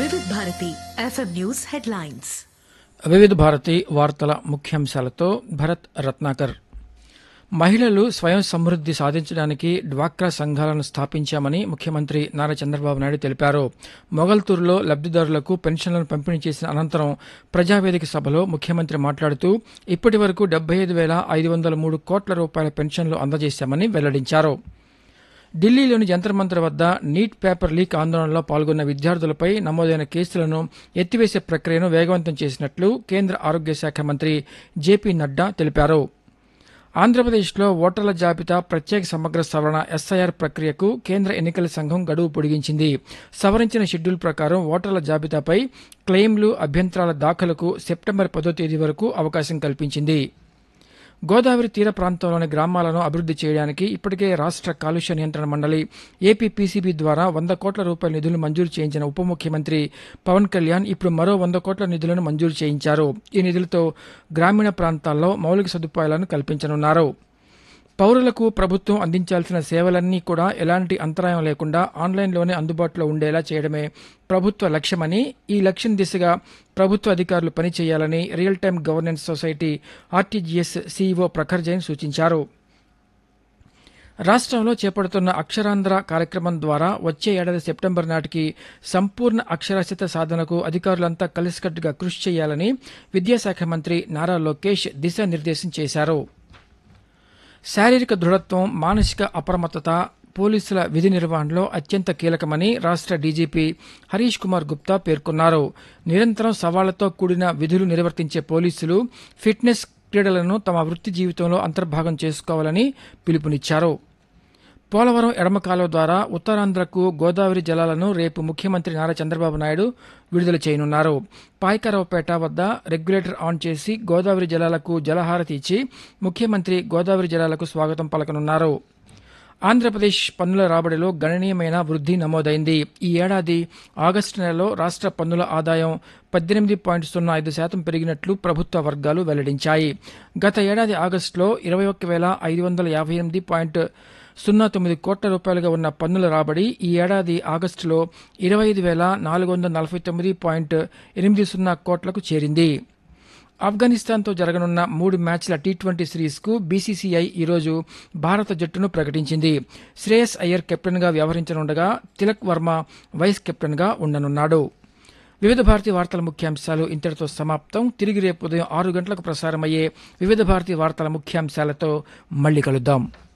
వివిధ Bharati FM news headlines వివిధ భారతి వార్తల ముఖ్యాంశాలతో భరత్ రత్నాకర్ మహిళలు స్వయం సమృద్ది సాధించడానికి డ్వాక్రా సంఘాలను స్థాపించామని ముఖ్యమంత్రి నారా చంద్రబాబు నాయుడు తెలిపారు మొగల్తూరులో లబ్దిదారులకు పెన్షన్లను పంపిణీ చేసిన అనంతరం ప్రజావేదిక సభలో ముఖ్యమంత్రి మాట్లాడుతూ ఇప్పటి వరకు డెబ్బై ఐదు వేల ఐదు వందల మూడు కోట్ల రూపాయల పెన్షన్లు అందజేశామని వెల్లడించారు ఢిల్లీలోని జంతర్ మంతర్ వద్ద నీట్ పేపర్ లీక్ ఆందోళనలో పాల్గొన్న విద్యార్థులపై నమోదైన కేసులను ఎత్తివేసే ప్రక్రియను వేగవంతం చేసినట్లు కేంద్ర ఆరోగ్య శాఖ మంత్రి జేపీ నడ్డా తెలిపారు ఆంధ్రప్రదేశ్లో ఓటర్ల జాబితా ప్రత్యేక సమగ్ర సవరణ ఎస్ఐఆర్ ప్రక్రియకు కేంద్ర ఎన్నికల సంఘం గడువు పొడిగించింది సవరించిన షెడ్యూల్ ప్రకారం ఓటర్ల జాబితాపై క్లెయిమ్లు అభ్యంతరాల దాఖలకు సెప్టెంబర్ పదో తేదీ వరకు అవకాశం కల్పించింది గోదావరి తీర ప్రాంతంలోని గ్రామాలను అభివృద్ది చేయడానికి ఇప్పటికే రాష్ట్ర కాలుష్య నియంత్రణ మండలి ఏపీపీసీబీ ద్వారా వంద కోట్ల రూపాయల నిధులు మంజూరు చేయించిన ఉప ముఖ్యమంత్రి పవన్ కళ్యాణ్ ఇప్పుడు మరో వంద కోట్ల నిధులను మంజూరు చేయించారు ఈ నిధులతో గ్రామీణ ప్రాంతాల్లో మౌలిక సదుపాయాలను కల్పించనున్నారు పౌరులకు ప్రభుత్వం అందించాల్సిన సేవలన్నీ కూడా ఎలాంటి అంతరాయం లేకుండా ఆన్లైన్లోనే అందుబాటులో ఉండేలా చేయడమే ప్రభుత్వ లక్ష్యమని ఈ లక్ష్యం దిశగా ప్రభుత్వ అధికారులు పనిచేయాలని real time governance society RTGS CEO Prakhar Jain సూచించారు రాష్ట్రంలో చేపడుతున్న అక్షరాంధ్ర కార్యక్రమం ద్వారా వచ్చే ఏడాది సెప్టెంబర్ నాటికి సంపూర్ణ అక్షరాస్యత సాధనకు అధికారులంతా కలిసికట్టుగా కృషి చేయాలని విద్యాశాఖ మంత్రి నారా లోకేష్ దిశానిర్దేశం చేశారు శారీరక దృఢత్వం మానసిక అప్రమత్తత పోలీసుల విధి నిర్వహణలో అత్యంత కీలకమని రాష్ట్ర డీజీపీ హరీష్ కుమార్ గుప్తా పేర్కొన్నారు నిరంతరం సవాళ్లతో కూడిన విధులు నిర్వర్తించే పోలీసులు ఫిట్నెస్ క్రీడలను తమ వృత్తి జీవితంలో అంతర్భాగం చేసుకోవాలని పిలుపునిచ్చారు పోలవరం ఎడమ కాలువ ద్వారా ఉత్తరాంధ్రకు గోదావరి జలాలను రేపు ముఖ్యమంత్రి నారా చంద్రబాబు నాయుడు విడుదల చేయనున్నారు పాయకరావుపేట వద్ద రెగ్యులేటర్ ఆన్ చేసి గోదావరి జలాలకు జలహారతి ఇచ్చి ముఖ్యమంత్రి గోదావరి జలాలకు స్వాగతం పలకనున్నారు ఆంధ్రప్రదేశ్ పన్నుల రాబడిలో గణనీయమైన వృద్ధి నమోదైంది ఈ ఏడాది ఆగస్టు నెలలో రాష్ట్ర పన్నుల ఆదాయం పద్దెనిమిది పాయింట్ సున్నా ఐదు శాతం పెరిగినట్లు ప్రభుత్వ వర్గాలు వెల్లడించాయి గత ఏడాది ఆగస్టులో ఇరవై ఒక్క వేల ఐదు వందల యాభై ఎనిమిది పాయింట్ సున్నా తొమ్మిది కోట్ల రూపాయలుగా ఉన్న పన్నుల రాబడి ఈ ఏడాది ఆగస్టులో ఇరవై ఐదు వేల నాలుగు వందల నలభై తొమ్మిది పాయింట్ ఎనిమిది సున్నా కోట్లకు చేరింది ఆఫ్ఘనిస్తాన్తో జరగనున్న మూడు మ్యాచ్ల టీ ట్వంటీ సిరీస్కు బీసీసీఐ ఈరోజు భారత జట్టును ప్రకటించింది శ్రేయస్ అయ్యర్ కెప్టెన్గా వ్యవహరించనుండగా తిలక్ వర్మ వైస్ కెప్టెన్గా ఉండనున్నాడు వివిధ భారతి వార్తల ముఖ్యాంశాలు ఇంతటితో సమాప్తం తిరిగి రేపు ఉదయం ఆరు గంటలకు ప్రసారమయ్యే వివిధ భారతి వార్తల ముఖ్యాంశాలతో మళ్ళీ కలుద్దాం